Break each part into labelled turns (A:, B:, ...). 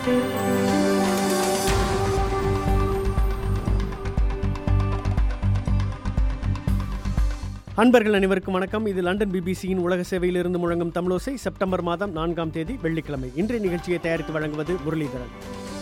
A: அன்பர்கள் அனைவருக்கும் வணக்கம் இது லண்டன் பிபிசியின் உலக சேவையிலிருந்து முழங்கும் தமிழோசை செப்டம்பர் மாதம் நான்காம் தேதி வெள்ளிக்கிழமை இன்றைய நிகழ்ச்சியை தயாரித்து வழங்குவது முரளிதரன்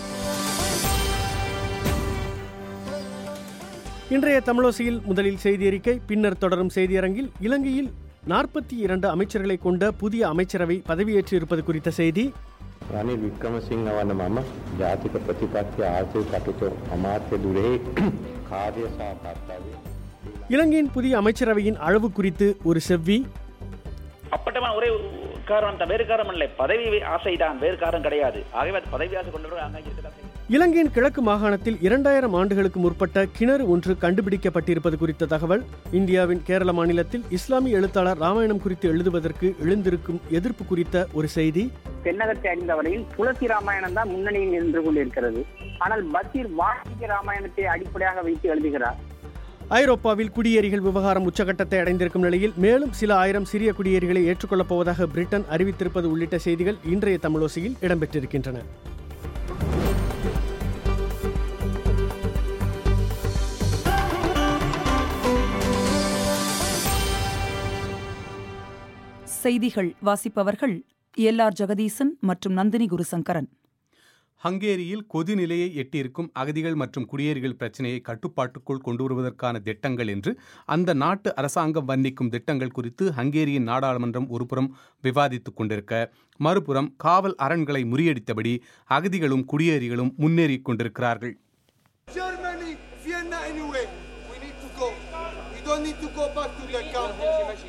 A: இன்றைய தமிழோசையில் முதலில் செய்தி அறிக்கை பின்னர் தொடரும் செய்தியரங்கில் இலங்கையில் நாற்பத்தி இரண்டு அமைச்சர்களை கொண்ட புதிய அமைச்சரவை பதவியேற்று இருப்பது குறித்த செய்தி
B: රනිල් වික්‍රමසිංහ වන්න මම ජාතික ප්‍රතිපත්ති ආර්ථය කටුතු අමාත්‍ය දුරෙහි කාර්ය සහ කර්තව්‍ය
A: இலங்கையின் புதிய அமைச்சரவையின் அளவு குறித்து ஒரு செவ்வி
C: அப்பட்டமான ஒரே காரணம் தான் வேறு காரணம் இல்லை பதவி ஆசைதான் வேறு காரணம் கிடையாது ஆகவே அது பதவி ஆசை கொண்டவர்கள் அங்கே இருக்கதான் செய்யும்
A: இலங்கையின் கிழக்கு மாகாணத்தில் இரண்டாயிரம் ஆண்டுகளுக்கு முற்பட்ட கிணறு ஒன்று கண்டுபிடிக்கப்பட்டிருப்பது குறித்த தகவல் இந்தியாவின் கேரள மாநிலத்தில் இஸ்லாமிய எழுத்தாளர் ராமாயணம் குறித்து எழுதுவதற்கு எழுந்திருக்கும் எதிர்ப்பு குறித்த ஒரு செய்தி
D: தென்னகத்தை அறிந்தவரையில் துளசி ராமாயணம் தான் முன்னணியில் நின்று கொண்டிருக்கிறது ஆனால் பஷீர் வால்மீகி ராமாயணத்தை அடிப்படையாக வைத்து எழுதுகிறார்
A: ஐரோப்பாவில் குடியேறிகள் விவகாரம் உச்சகட்டத்தை அடைந்திருக்கும் நிலையில் மேலும் சில ஆயிரம் சிறிய குடியேறிகளை ஏற்றுக்கொள்ளப் போவதாக பிரிட்டன் அறிவித்திருப்பது உள்ளிட்ட செய்திகள் இன்றைய தமிழோசையில் இடம்பெற்றிருக்கின்றன
E: செய்திகள் வாசிப்பவர்கள் எல் ஆர் ஜெகதீசன் மற்றும் நந்தினி குருசங்கரன்
F: ஹங்கேரியில் கொதிநிலையை எட்டியிருக்கும் அகதிகள் மற்றும் குடியேறிகள் பிரச்சினையை கட்டுப்பாட்டுக்குள் கொண்டு வருவதற்கான திட்டங்கள் என்று அந்த நாட்டு அரசாங்கம் வர்ணிக்கும் திட்டங்கள் குறித்து ஹங்கேரியின் நாடாளுமன்றம் ஒருபுறம் விவாதித்துக் கொண்டிருக்க மறுபுறம் காவல் அரண்களை முறியடித்தபடி அகதிகளும் குடியேறிகளும் முன்னேறிக் கொண்டிருக்கிறார்கள்
G: Germany, Vienna anyway. We need to go. We don't need to go back to the camp.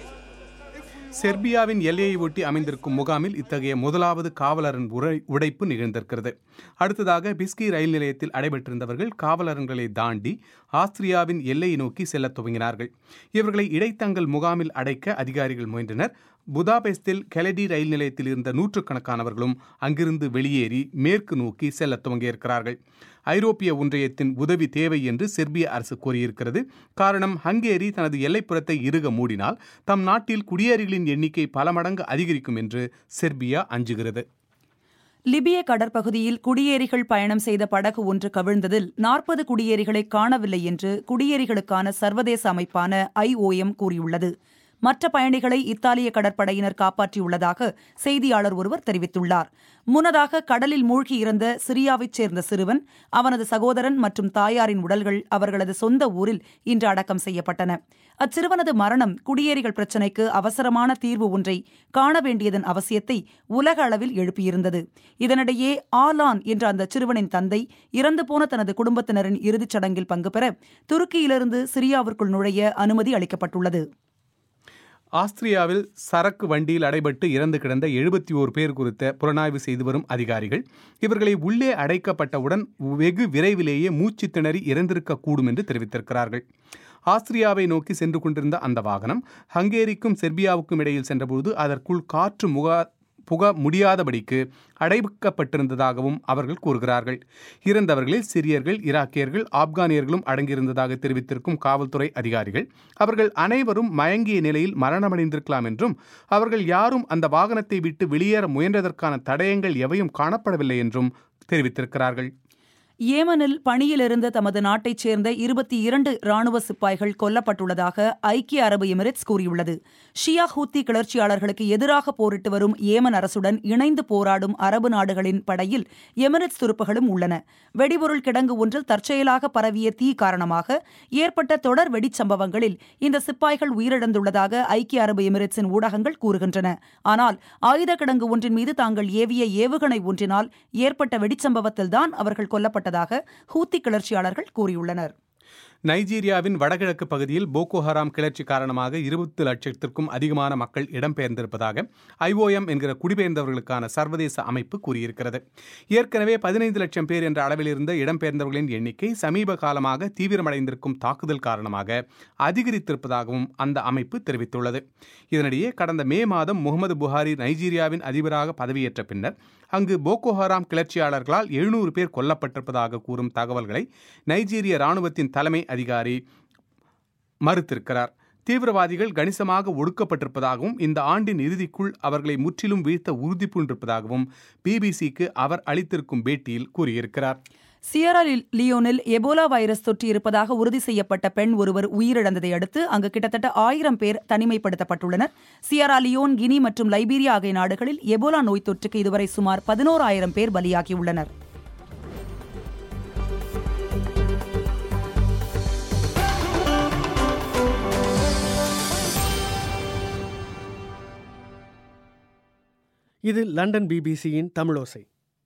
F: செர்பியாவின் எல்லையை ஒட்டி அமைந்திருக்கும் முகாமில் இத்தகைய முதலாவது காவலரன் உரை உடைப்பு நிகழ்ந்திருக்கிறது அடுத்ததாக பிஸ்கி ரயில் நிலையத்தில் அடைபெற்றிருந்தவர்கள் காவலரன்களை தாண்டி ஆஸ்திரியாவின் எல்லையை நோக்கி செல்லத் துவங்கினார்கள் இவர்களை இடைத்தங்கல் முகாமில் அடைக்க அதிகாரிகள் முயன்றனர் புதாபெஸ்டில் கெலடி ரயில் நிலையத்தில் இருந்த நூற்றுக்கணக்கானவர்களும் அங்கிருந்து வெளியேறி மேற்கு நோக்கி செல்லத் துவங்கியிருக்கிறார்கள் ஐரோப்பிய ஒன்றியத்தின் உதவி தேவை என்று செர்பிய அரசு கூறியிருக்கிறது காரணம் ஹங்கேரி தனது எல்லைப்புறத்தை இறுக மூடினால் தம் நாட்டில் குடியேறிகளின் எண்ணிக்கை பல மடங்கு அதிகரிக்கும் என்று செர்பியா அஞ்சுகிறது
E: லிபிய கடற்பகுதியில் குடியேறிகள் பயணம் செய்த படகு ஒன்று கவிழ்ந்ததில் நாற்பது குடியேறிகளை காணவில்லை என்று குடியேறிகளுக்கான சர்வதேச அமைப்பான ஐஓஎம் கூறியுள்ளது மற்ற பயணிகளை இத்தாலிய கடற்படையினர் காப்பாற்றியுள்ளதாக செய்தியாளர் ஒருவர் தெரிவித்துள்ளார் முன்னதாக கடலில் மூழ்கி இறந்த சிரியாவைச் சேர்ந்த சிறுவன் அவனது சகோதரன் மற்றும் தாயாரின் உடல்கள் அவர்களது சொந்த ஊரில் இன்று அடக்கம் செய்யப்பட்டன அச்சிறுவனது மரணம் குடியேறிகள் பிரச்சினைக்கு அவசரமான தீர்வு ஒன்றை காண வேண்டியதன் அவசியத்தை உலக அளவில் எழுப்பியிருந்தது இதனிடையே ஆலான் என்ற அந்த சிறுவனின் தந்தை இறந்து போன தனது குடும்பத்தினரின் இறுதிச் சடங்கில் பங்கு பெற துருக்கியிலிருந்து சிரியாவிற்குள் நுழைய அனுமதி அளிக்கப்பட்டுள்ளது
F: ஆஸ்திரியாவில் சரக்கு வண்டியில் அடைபட்டு இறந்து கிடந்த எழுபத்தி ஓரு பேர் குறித்த புலனாய்வு செய்து வரும் அதிகாரிகள் இவர்களை உள்ளே அடைக்கப்பட்டவுடன் வெகு விரைவிலேயே மூச்சு திணறி இறந்திருக்கக்கூடும் என்று தெரிவித்திருக்கிறார்கள் ஆஸ்திரியாவை நோக்கி சென்று கொண்டிருந்த அந்த வாகனம் ஹங்கேரிக்கும் செர்பியாவுக்கும் இடையில் சென்றபோது அதற்குள் காற்று முகா புக முடியாதபடிக்கு அடைக்கப்பட்டிருந்ததாகவும் அவர்கள் கூறுகிறார்கள் இறந்தவர்களில் சிரியர்கள் ஈராக்கியர்கள் ஆப்கானியர்களும் அடங்கியிருந்ததாக தெரிவித்திருக்கும் காவல்துறை அதிகாரிகள் அவர்கள் அனைவரும் மயங்கிய நிலையில் மரணமடைந்திருக்கலாம் என்றும் அவர்கள் யாரும் அந்த வாகனத்தை விட்டு வெளியேற முயன்றதற்கான தடயங்கள் எவையும் காணப்படவில்லை என்றும் தெரிவித்திருக்கிறார்கள்
E: ஏமனில் பணியிலிருந்த தமது நாட்டைச் சேர்ந்த இருபத்தி இரண்டு ராணுவ சிப்பாய்கள் கொல்லப்பட்டுள்ளதாக ஐக்கிய அரபு எமிரேட்ஸ் கூறியுள்ளது ஷியா ஹூத்தி கிளர்ச்சியாளர்களுக்கு எதிராக போரிட்டு வரும் ஏமன் அரசுடன் இணைந்து போராடும் அரபு நாடுகளின் படையில் எமிரேட்ஸ் துருப்புகளும் உள்ளன வெடிபொருள் கிடங்கு ஒன்றில் தற்செயலாக பரவிய தீ காரணமாக ஏற்பட்ட தொடர் வெடிச்சம்பவங்களில் இந்த சிப்பாய்கள் உயிரிழந்துள்ளதாக ஐக்கிய அரபு எமிரேட்ஸின் ஊடகங்கள் கூறுகின்றன ஆனால் ஆயுத கிடங்கு ஒன்றின் மீது தாங்கள் ஏவிய ஏவுகணை ஒன்றினால் ஏற்பட்ட வெடிச்சம்பவத்தில்தான் அவர்கள் கொல்லப்பட்ட கொல்லப்பட்டதாக ஹூத்தி கிளர்ச்சியாளர்கள் கூறியுள்ளனர்
F: நைஜீரியாவின் வடகிழக்கு பகுதியில் போகோ ஹராம் கிளர்ச்சி காரணமாக இருபத்து லட்சத்திற்கும் அதிகமான மக்கள் இடம்பெயர்ந்திருப்பதாக ஐஓஎம் என்கிற குடிபெயர்ந்தவர்களுக்கான சர்வதேச அமைப்பு கூறியிருக்கிறது ஏற்கனவே பதினைந்து லட்சம் பேர் என்ற அளவில் இருந்த இடம்பெயர்ந்தவர்களின் எண்ணிக்கை சமீப காலமாக தீவிரமடைந்திருக்கும் தாக்குதல் காரணமாக அதிகரித்திருப்பதாகவும் அந்த அமைப்பு தெரிவித்துள்ளது இதனிடையே கடந்த மே மாதம் முகமது புகாரி நைஜீரியாவின் அதிபராக பதவியேற்ற பின்னர் அங்கு போகோ ஹராம் கிளர்ச்சியாளர்களால் எழுநூறு பேர் கொல்லப்பட்டிருப்பதாக கூறும் தகவல்களை நைஜீரிய ராணுவத்தின் தலைமை அதிகாரி மறுத்திருக்கிறார் தீவிரவாதிகள் கணிசமாக ஒடுக்கப்பட்டிருப்பதாகவும் இந்த ஆண்டின் இறுதிக்குள் அவர்களை முற்றிலும் வீழ்த்த உறுதி பூண்டிருப்பதாகவும் பிபிசிக்கு அவர் அளித்திருக்கும் பேட்டியில் கூறியிருக்கிறார்
E: சியரா லி- லியோனில் எபோலா வைரஸ் தொற்று இருப்பதாக உறுதி செய்யப்பட்ட பெண் ஒருவர் உயிரிழந்ததை அடுத்து அங்கு கிட்டத்தட்ட ஆயிரம் பேர் தனிமைப்படுத்தப்பட்டுள்ளனர் சியரா லியோன் கினி மற்றும் லைபீரியா ஆகிய நாடுகளில் எபோலா நோய் தொற்றுக்கு இதுவரை சுமார் பதினோராயிரம் பேர் பலியாகியுள்ளனர்
A: இது லண்டன் பிபிசியின் தமிழோசை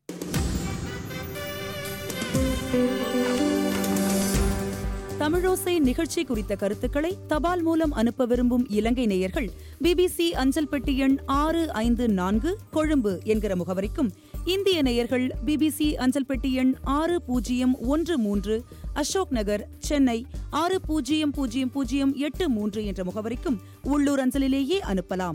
E: தமிழோசை நிகழ்ச்சி குறித்த கருத்துக்களை தபால் மூலம் அனுப்ப விரும்பும் இலங்கை நேயர்கள் பிபிசி அஞ்சல் பெட்டி எண் ஆறு ஐந்து நான்கு கொழும்பு என்கிற முகவரிக்கும் இந்திய நேயர்கள் பிபிசி அஞ்சல் பெட்டி எண் ஆறு பூஜ்ஜியம் ஒன்று மூன்று அசோக் நகர் சென்னை ஆறு பூஜ்ஜியம் பூஜ்ஜியம் பூஜ்ஜியம் எட்டு மூன்று என்ற முகவரிக்கும் உள்ளூர் அஞ்சலிலேயே அனுப்பலாம்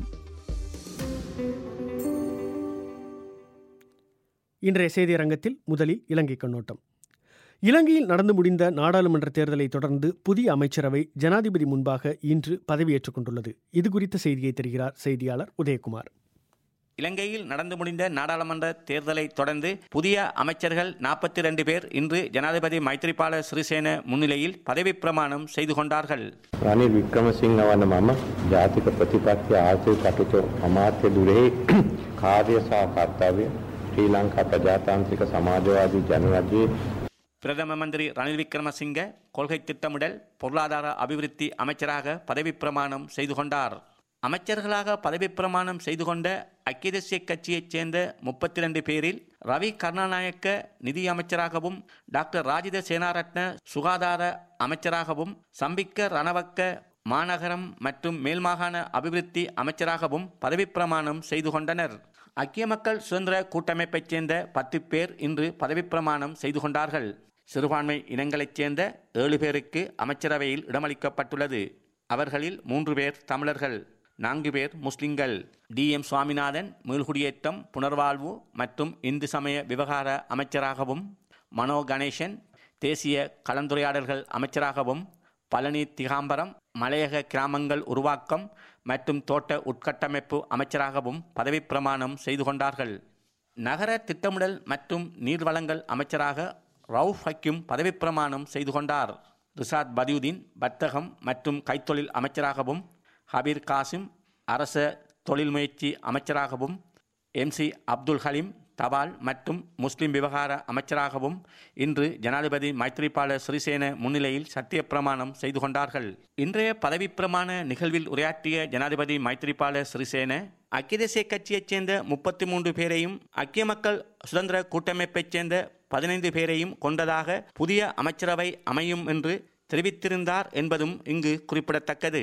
A: இன்றைய செய்தி அரங்கத்தில் முதலில் இலங்கை கண்ணோட்டம் இலங்கையில் நடந்து முடிந்த நாடாளுமன்ற தேர்தலை தொடர்ந்து புதிய அமைச்சரவை ஜனாதிபதி முன்பாக இன்று பதவியேற்றுக் கொண்டுள்ளது இது குறித்த செய்தியை தருகிறார் செய்தியாளர் உதயகுமார்
H: இலங்கையில் நடந்து முடிந்த நாடாளுமன்ற தேர்தலை தொடர்ந்து புதிய அமைச்சர்கள் நாற்பத்தி ரெண்டு பேர் இன்று ஜனாதிபதி மைத்ரிபால சிறிசேன முன்னிலையில் பதவிப் பிரமாணம் செய்து கொண்டார்கள்
B: රනිල් වික්‍රමසිංහ වන මම ජාතික ප්‍රතිපත්ති ආර්ථික කටයුතු අමාත්‍ය දුරෙහි කාර්ය සහ කර්තව්‍ය ශ්‍රී ලංකා ප්‍රජාතාන්ත්‍රික සමාජවාදී ජනරජයේ
H: பிரதம மந்திரி ரணில் விக்ரமசிங்க கொள்கை திட்டமிடல் பொருளாதார அபிவிருத்தி அமைச்சராக பதவிப் பிரமாணம் செய்து கொண்டார் அமைச்சர்களாக பதவிப் பிரமாணம் செய்து கொண்ட ஐக்கிய தேசிய கட்சியைச் சேர்ந்த முப்பத்தி ரெண்டு பேரில் ரவி கருணாநாயக்க நிதி அமைச்சராகவும் டாக்டர் ராஜித சேனாரட்ன சுகாதார அமைச்சராகவும் சம்பிக்க ரணவக்க மாநகரம் மற்றும் மேல்மாகாண அபிவிருத்தி அமைச்சராகவும் பதவிப் பிரமாணம் செய்து கொண்டனர் ஐக்கிய மக்கள் சுதந்திர கூட்டமைப்பைச் சேர்ந்த பத்து பேர் இன்று பதவிப் பிரமாணம் செய்து கொண்டார்கள் சிறுபான்மை இனங்களைச் சேர்ந்த ஏழு பேருக்கு அமைச்சரவையில் இடமளிக்கப்பட்டுள்ளது அவர்களில் மூன்று பேர் தமிழர்கள் நான்கு பேர் முஸ்லிம்கள் டி எம் சுவாமிநாதன் மீள்குடியேற்றம் புனர்வாழ்வு மற்றும் இந்து சமய விவகார அமைச்சராகவும் மனோ கணேசன் தேசிய கலந்துரையாடல்கள் அமைச்சராகவும் பழனி திகாம்பரம் மலையக கிராமங்கள் உருவாக்கம் மற்றும் தோட்ட உட்கட்டமைப்பு அமைச்சராகவும் பதவிப் பிரமாணம் செய்து கொண்டார்கள் நகர திட்டமிடல் மற்றும் நீர்வளங்கள் அமைச்சராக ரவுஃப் ஹக்கிம் பதவிப் பிரமாணம் செய்து கொண்டார் ரிசாத் பதியுதீன் வர்த்தகம் மற்றும் கைத்தொழில் அமைச்சராகவும் ஹபீர் காசிம் அரச தொழில் முயற்சி அமைச்சராகவும் எம்சி அப்துல் ஹலீம் தபால் மற்றும் முஸ்லிம் விவகார அமைச்சராகவும் இன்று ஜனாதிபதி மைத்ரிபால சிறிசேன முன்னிலையில் சத்திய பிரமாணம் செய்து கொண்டார்கள் இன்றைய பதவிப் பிரமாண நிகழ்வில் உரையாற்றிய ஜனாதிபதி மைத்ரிபால சிறிசேன ஐக்கிய தேசிய கட்சியைச் சேர்ந்த முப்பத்தி மூன்று பேரையும் ஐக்கிய மக்கள் சுதந்திர கூட்டமைப்பைச் சேர்ந்த பதினைந்து பேரையும் கொண்டதாக புதிய அமைச்சரவை அமையும் என்று தெரிவித்திருந்தார் என்பதும் இங்கு குறிப்பிடத்தக்கது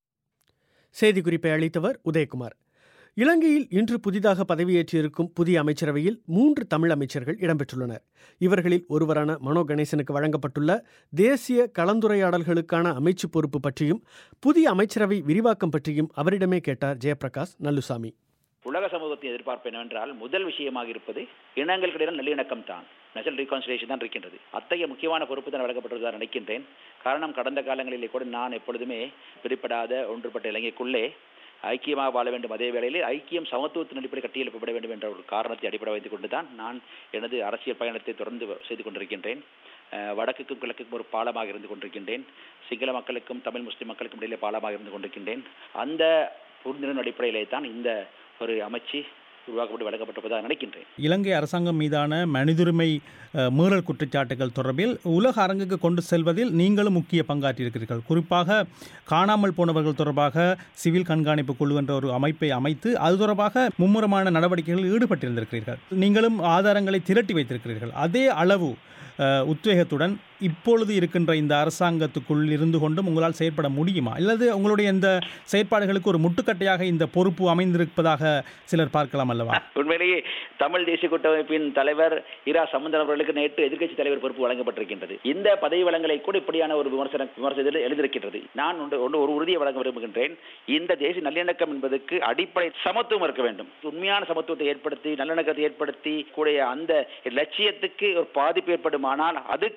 A: செய்திக்குறிப்பை அளித்தவர் உதயகுமார் இலங்கையில் இன்று புதிதாக பதவியேற்றிருக்கும் புதிய அமைச்சரவையில் மூன்று தமிழ் அமைச்சர்கள் இடம்பெற்றுள்ளனர் இவர்களில் ஒருவரான மனோ கணேசனுக்கு வழங்கப்பட்டுள்ள தேசிய கலந்துரையாடல்களுக்கான அமைச்சு பொறுப்பு பற்றியும் புதிய அமைச்சரவை விரிவாக்கம் பற்றியும் அவரிடமே கேட்டார் ஜெயபிரகாஷ் நல்லுசாமி
C: உலக சமூகத்தின் எதிர்பார்ப்பு என்னவென்றால் முதல் விஷயமாக இருப்பது இனங்களுக்கிடையே நல்லிணக்கம் தான் நேஷனல் ரீகான்சிலேஷன் தான் இருக்கின்றது அத்தகைய முக்கியமான பொறுப்பு தான் வழங்கப்பட்டுள்ளதாக நினைக்கின்றேன் காரணம் கடந்த காலங்களிலே கூட நான் எப்பொழுதுமே பிரிப்படாத ஒன்றுபட்ட இலங்கைக்குள்ளே ஐக்கியமாக வாழ வேண்டும் அதே வேளையில் ஐக்கியம் சமத்துவத்தின் அடிப்படை கட்டியெழுப்பப்பட வேண்டும் என்ற ஒரு காரணத்தை அடிப்படை வைத்துக் கொண்டு தான் நான் எனது அரசியல் பயணத்தை தொடர்ந்து செய்து கொண்டிருக்கின்றேன் அஹ், வடக்குக்கும் கிழக்குக்கும் ஒரு பாலமாக இருந்து கொண்டிருக்கின்றேன் சிங்கள மக்களுக்கும் தமிழ் முஸ்லிம் மக்களுக்கும் இடையிலே பாலமாக இருந்து கொண்டிருக்கின்றேன் அந்த புரிந்துணர்வு அடிப்படையிலே தான் இந்த ஒரு அமைச்சு உருவாக்கப்பட்டு வழங்கப்பட்டிருப்பதாக நினைக்கின்றேன்
I: இலங்கை அரசாங்கம் மீதான மனிதுரிமை அஹ், மீறல் குற்றச்சாட்டுகள் தொடர்பில் உலக அரங்குக்கு கொண்டு செல்வதில் நீங்களும் முக்கிய பங்காற்றியிருக்கிறீர்கள் குறிப்பாக காணாமல் போனவர்கள் தொடர்பாக சிவில் கண்காணிப்பு குழு என்ற ஒரு அமைப்பை அமைத்து அது தொடர்பாக மும்முரமான நடவடிக்கைகளில் ஈடுபட்டிருந்திருக்கிறீர்கள் நீங்களும் ஆதாரங்களை திரட்டி வைத்திருக்கிறீர்கள் அதே அளவு அஹ், உத்வேகத்துடன் இப்பொழுது இருக்கின்ற இந்த அரசாங்கத்துக்குள் இருந்து கொண்டும் உங்களால் செயற்பட முடியுமா அல்லது உங்களுடைய இந்த செயற்பாடுகளுக்கு ஒரு முட்டுக்கட்டையாக இந்த பொறுப்பு அமைந்திருப்பதாக சிலர் பார்க்கலாம் அல்லவா
C: உண்மையிலேயே தமிழ் தேசிய கூட்டமைப்பின் தலைவர் இரா சம்பந்தன் அவர்களுக்கு நேற்று எதிர்க்கட்சி தலைவர் பொறுப்பு வழங்கப்பட்டிருக்கின்றது இந்த பதவி வளங்களை கூட இப்படியான ஒரு விமர்சன விமர்சனத்தில் எழுந்திருக்கின்றது நான் ஒன்று ஒன்று ஒரு உறுதியை வழங்க விரும்புகின்றேன் இந்த தேசிய நல்லிணக்கம் என்பதற்கு அடிப்படை சமத்துவம் இருக்க வேண்டும் உண்மையான சமத்துவத்தை ஏற்படுத்தி நல்லிணக்கத்தை ஏற்படுத்தி கூடிய அந்த லட்சியத்துக்கு ஒரு பாதிப்பு ஏற்படுமானால் அதுக்கு தடை விதிக்க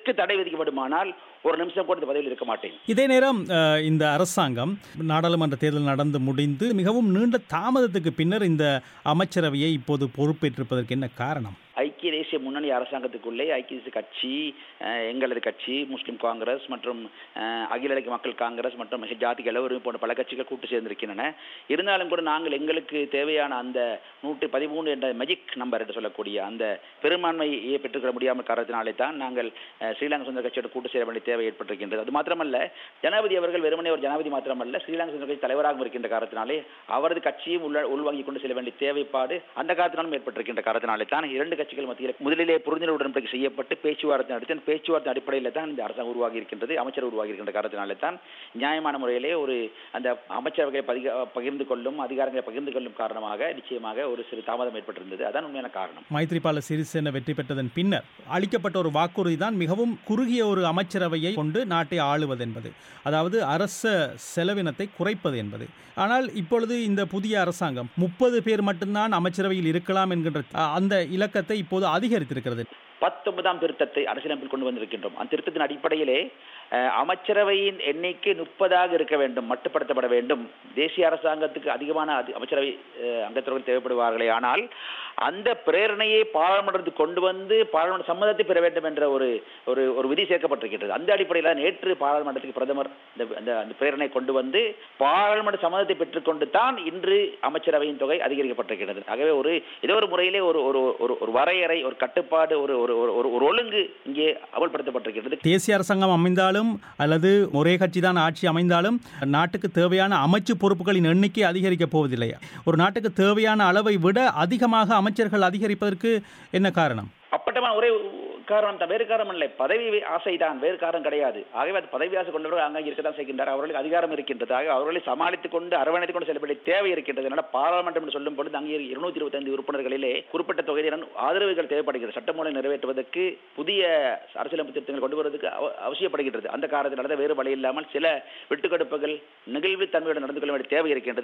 C: தாமதிக்கப்படுமானால் ஒரு நிமிஷம் கூட இந்த பதவியில் இருக்க மாட்டேன்
I: இதே நேரம் அஹ், இந்த அரசாங்கம் நாடாளுமன்ற தேர்தல் நடந்து முடிந்து மிகவும் நீண்ட தாமதத்துக்கு பின்னர் இந்த அமைச்சரவையை இப்போது பொறுப்பேற்றிருப்பதற்கு என்ன காரணம்
C: ஐக்கிய தேசிய முன்னணி அரசாங்கத்துக்குள்ளே ஐக்கிய தேசிய கட்சி அஹ், எங்களது கட்சி முஸ்லிம் காங்கிரஸ் மற்றும் அஹ், அகில இலங்கை மக்கள் காங்கிரஸ் மற்றும் ஜாதி உரிமை போன்ற பல கட்சிகள் கூட்டு சேர்ந்திருக்கின்றன இருந்தாலும் கூட நாங்கள் எங்களுக்கு தேவையான அந்த நூற்றி பதிமூணு என்ற மெஜிக் நம்பர் என்று சொல்லக்கூடிய அந்த பெரும்பான்மையை பெற்றுக்கொள்ள முடியாமல் காரணத்தினாலே தான் நாங்கள் அஹ், ஸ்ரீலங்கா சுதந்திர கட்சியோடு கூட்டு சேர வேண்டிய தேவை ஏற்பட்டிருக்கின்றது அது மாத்திரமல்ல ஜனாதிபதி அவர்கள் வெறுமனே ஒரு ஜனாதிபதி மாத்திரமல்ல ஸ்ரீலங்கா சுதந்திர கட்சி தலைவராகவும் இருக்கின்ற காரணத்தினாலே அவரது கட்சியும் உள்ள உள்வாங்கிக் கொண்டு செல்ல வேண்டிய தேவைப்பாடு அந்த காரணத்தினாலும் ஏற்பட்டிருக்கின்ற காரணத்தினாலே தான் இரண்டு கட்சிகள் மத்தியில் முதலிலே புரிந்துணர்வு உடன்படிக்கை செய்யப்பட்டு பேச்சுவார்த்தை நடத்தி அந்த பேச்சுவார்த்தை அடிப்படையில் தான் இந்த அரசாங்கம் உருவாகி இருக்கின்றது அமைச்சர் உருவாகி இருக்கின்ற காரணத்தினாலே தான் நியாயமான முறையிலே ஒரு அந்த அமைச்சரவைகளை பதிக பகிர்ந்து கொள்ளும் அதிகாரங்களை பகிர்ந்து கொள்ளும் காரணமாக நிச்சயமாக ஒரு சிறு தாமதம் ஏற்பட்டிருந்தது அதான் உண்மையான காரணம்
I: மைத்ரிபால சிறிசேன வெற்றி பெற்றதன் பின்னர் அளிக்கப்பட்ட ஒரு வாக்குறுதி தான் மிகவும் குறுகிய ஒரு அமைச்சரவையை கொண்டு நாட்டை ஆளுவது என்பது அதாவது அரச செலவினத்தை குறைப்பது என்பது ஆனால் இப்பொழுது இந்த புதிய அரசாங்கம் முப்பது பேர் மட்டும்தான் அமைச்சரவையில் இருக்கலாம் என்கின்ற அஹ், அந்த இலக்கத்தை இப்போது அதிகரித்திருக்கிறது
C: பத்தொன்பதாம் திருத்தத்தை அரசியலமைப்பில் கொண்டு வந்திருக்கின்றோம் அந்த திருத்தத்தின் அடிப்படையிலே அஹ், அமைச்சரவையின் எண்ணிக்கை முப்பதாக இருக்க வேண்டும் மட்டுப்படுத்தப்பட வேண்டும் தேசிய அரசாங்கத்துக்கு அதிகமான அதி- அமைச்சரவை அஹ், அங்கத்தவர்கள் தேவைப்படுவார்களே ஆனால் அந்த பிரேரணையை பாராளுமன்றத்துக்கு கொண்டு வந்து பாராளுமன்ற சம்மதத்தை பெற வேண்டும் என்ற ஒரு ஒரு ஒரு விதி சேர்க்கப்பட்டிருக்கிறது அந்த அடிப்படையில் நேற்று பாராளுமன்றத்துக்கு பிரதமர் இந்த அந்த அந்த பிரேரணை கொண்டு வந்து பாராளுமன்ற சம்மதத்தை பெற்றுக்கொண்டு தான் இன்று அமைச்சரவையின் தொகை அதிகரிக்கப்பட்டிருக்கிறது ஆகவே ஒரு ஏதோ ஒரு முறையிலே ஒரு ஒரு ஒரு ஒரு வரையறை ஒரு கட்டுப்பாடு ஒரு ஒரு ஒரு- ஒரு ஒரு ஒழுங்கு இங்கே அமல்படுத்தப்பட்டிருக்கிறது
I: தேசிய அரசாங்கம் அமைந்தாலும் அல்லது ஒரே கட்சி தான் ஆட்சி அமைந்தாலும் நாட்டுக்கு தேவையான அமைச்சு பொறுப்புகளின் எண்ணிக்கை அதிகரிக்கப் போவதில்லை ஒரு நாட்டுக்கு தேவையான அளவை விட அதிகமாக அமைச்சர்கள் அதிகரிப்பதற்கு என்ன காரணம்
C: அப்பட்டமான ஒரே காரணம் தான் வேறு காரணம் இல்லை பதவி ஆசைதான் வேறு காரணம் கிடையாது ஆகவே அது பதவி ஆசை கொண்டவர்கள் அங்கே இருக்கத்தான் செய்கின்றார் அவர்களுக்கு அதிகாரம் இருக்கின்றது ஆக அவர்களை சமாளித்துக் கொண்டு அரவணைத்துக் கொண்டு செல்ல வேண்டிய தேவை இருக்கின்றது அதனால பாராளுமன்றம் என்று சொல்லும் பொழுது அங்கே இருநூத்தி இருபத்தைந்து உறுப்பினர்களிலே குறிப்பிட்ட தொகையினர் ஆதரவுகள் தேவைப்படுகிறது சட்டமூலம் நிறைவேற்றுவதற்கு புதிய அரசியலமைப்பு திருத்தங்கள் கொண்டு வருவதற்கு அவ- அவசியப்படுகின்றது அந்த காரணத்தினால தான் வேறு வழி இல்லாமல் சில விட்டுக்கொடுப்புகள் நெகிழ்வு தன்மையுடன் நடந்து கொள்ள வேண்டிய தேவை இருக்கின்றது